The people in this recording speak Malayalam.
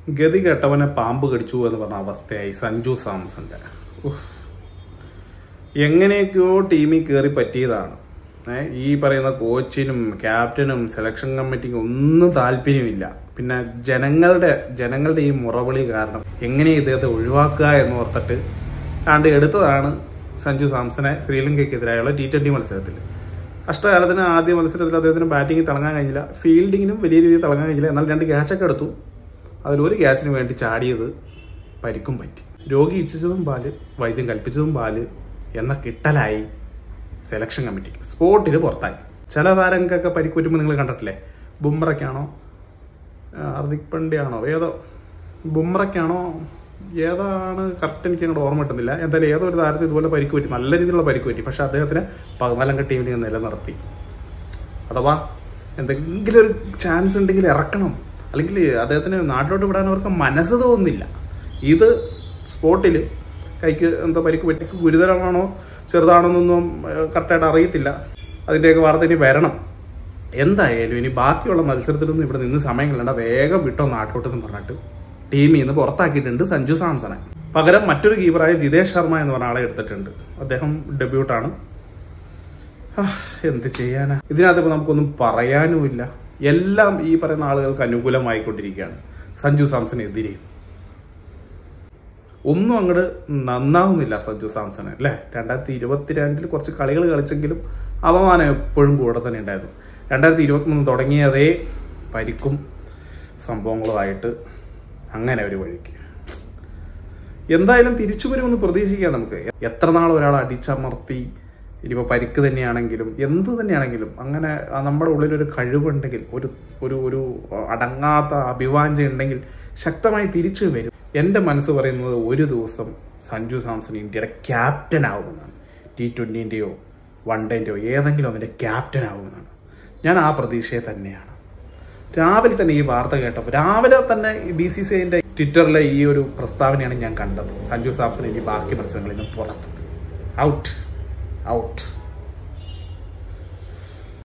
ഗതി കെട്ടവനെ പാമ്പ് കടിച്ചു എന്ന് പറഞ്ഞ അവസ്ഥയായി സഞ്ജു സാംസന്റെ ഉഫ്. എങ്ങനെയൊക്കെയോ ടീമിൽ കയറി പറ്റിയതാണ് ഏ, ഈ പറയുന്ന കോച്ചിനും ക്യാപ്റ്റനും സെലക്ഷൻ കമ്മിറ്റിക്കും ഒന്നും താല്പര്യമില്ല പിന്നെ ജനങ്ങളുടെ ജനങ്ങളുടെ ഈ മുറവിളി കാരണം എങ്ങനെ ഇദ്ദേഹത്തെ ഒഴിവാക്കുക എന്ന് ഓർത്തിട്ട് ആണ്ട് എടുത്തതാണ് സഞ്ജു സാംസനെ ശ്രീലങ്കയ്ക്കെതിരായുള്ള ടി ട്വന്റി മത്സരത്തിൽ കഷ്ടകാലത്തിന് ആദ്യ മത്സരത്തിൽ അദ്ദേഹത്തിന് ബാറ്റിംഗ് തിളങ്ങാൻ കഴിഞ്ഞില്ല ഫീൽഡിങ്ങിനും വലിയ രീതിയിൽ തിളങ്ങാൻ കഴിഞ്ഞില്ല എന്നാൽ രണ്ട് ക്യാച്ചൊക്കെ എടുത്തു അതിലൊരു ക്യാച്ചിന് വേണ്ടി ചാടിയത് പരിക്കും പറ്റി രോഗി ഇച്ഛിച്ചതും പാല് വൈദ്യം കൽപ്പിച്ചതും പാല് എന്ന കിട്ടലായി സെലക്ഷൻ കമ്മിറ്റിക്ക് സ്പോട്ടിൽ പുറത്താക്കി ചില താരങ്ങൾക്കൊക്കെ പരിക്ക് പറ്റുമ്പോൾ നിങ്ങൾ കണ്ടിട്ടില്ലേ ബുംറയ്ക്കാണോ ആ, ഹർദിക് പണ്ഡ്യയാണോ ഏതോ ബുംറയ്ക്കാണോ ഏതാണ് കറക്റ്റ് എനിക്ക് അങ്ങോട്ട് ഓർമ്മ കിട്ടുന്നില്ല എന്തായാലും ഏതോ ഒരു താരത്തിന് ഇതുപോലെ പരിക്ക് പറ്റി നല്ല രീതിയിലുള്ള പരിക്ക് പറ്റി പക്ഷെ അദ്ദേഹത്തിന് പതിനാലംഗ ടീമിൽ നിലനിർത്തി അഥവാ എന്തെങ്കിലും ഒരു ചാൻസ് ഉണ്ടെങ്കിൽ ഇറക്കണം അല്ലെങ്കിൽ അദ്ദേഹത്തിന് നാട്ടിലോട്ട് വിടാൻ അവർക്ക് മനസ്സ് തോന്നുന്നില്ല ഇത് സ്പോട്ടിൽ കൈക്ക് എന്തോ പരിക്ക് പറ്റി ഗുരുതരമാണോ ചെറുതാണോന്നൊന്നും കറക്റ്റായിട്ട് അറിയത്തില്ല അതിൻ്റെയൊക്കെ വാർത്ത ഇനി വരണം എന്തായാലും ഇനി ബാക്കിയുള്ള മത്സരത്തിലൊന്നും ഇവിടെ നിന്ന് സമയം കളയണ്ട വേഗം വിട്ടോ നാട്ടിലോട്ടെന്ന് പറഞ്ഞിട്ട് ടീമിൽ നിന്ന് പുറത്താക്കിയിട്ടുണ്ട് സഞ്ജു സാംസണെ പകരം മറ്റൊരു കീപ്പറായ ജിതേഷ് ശർമ്മ എന്ന് പറഞ്ഞ ആളെ എടുത്തിട്ടുണ്ട് അദ്ദേഹം ഡെബ്യൂട്ടാണ് ആ, എന്ത് ചെയ്യാനാ ഇതിനകത്ത് ഇപ്പൊ നമുക്കൊന്നും പറയാനുമില്ല എല്ലാം ഈ പറയുന്ന ആളുകൾക്ക് അനുകൂലമായിക്കൊണ്ടിരിക്കുകയാണ് സഞ്ജു സാംസണെതിരെ ഒന്നും അങ്ങോട്ട് നന്നാവുന്നില്ല സഞ്ജു സാംസൺ അല്ലേ രണ്ടായിരത്തി ഇരുപത്തിരണ്ടിൽ കുറച്ച് കളികൾ കളിച്ചെങ്കിലും അപമാനം എപ്പോഴും കൂടെ തന്നെ ഉണ്ടായിരുന്നു രണ്ടായിരത്തി ഇരുപത്തിമൂന്ന് തുടങ്ങിയതേ പരിക്കും സംഭവങ്ങളുമായിട്ട് അങ്ങനെ ഒരു വഴിക്ക് എന്തായാലും തിരിച്ചു വരുമെന്ന് പ്രതീക്ഷിക്കാം നമുക്ക് എത്ര നാൾ ഒരാൾ അടിച്ചമർത്തി ഇനിയിപ്പോൾ പരിക്ക് തന്നെയാണെങ്കിലും എന്ത് തന്നെയാണെങ്കിലും അങ്ങനെ ആ നമ്മുടെ ഉള്ളിലൊരു കഴിവുണ്ടെങ്കിൽ ഒരു ഒരു ഒരു അടങ്ങാത്ത അഭിവാഞ്ച ഉണ്ടെങ്കിൽ ശക്തമായി തിരിച്ചു വരും എൻ്റെ മനസ്സ് പറയുന്നത് ഒരു ദിവസം സഞ്ജു സാംസൺ ഇന്ത്യയുടെ ക്യാപ്റ്റൻ ആവുമെന്നാണ് ടി ട്വൻ്റിൻ്റെയോ വൺ ഡേൻ്റെയോ ഏതെങ്കിലും അതിൻ്റെ ക്യാപ്റ്റൻ ആവുമെന്നാണ് ഞാൻ ആ പ്രതീക്ഷയെ തന്നെയാണ് രാവിലെ തന്നെ ഈ വാർത്ത കേട്ടപ്പോൾ രാവിലെ തന്നെ ബി സി സി ഐന്റെ ട്വിറ്ററിലെ ഈ ഒരു പ്രസ്താവനയാണ് ഞാൻ കണ്ടത് സഞ്ജു സാംസൺ ഇനി ബാക്കി മത്സരങ്ങളിൽ നിന്ന് പുറത്ത് ഔട്ട് ഔട്ട്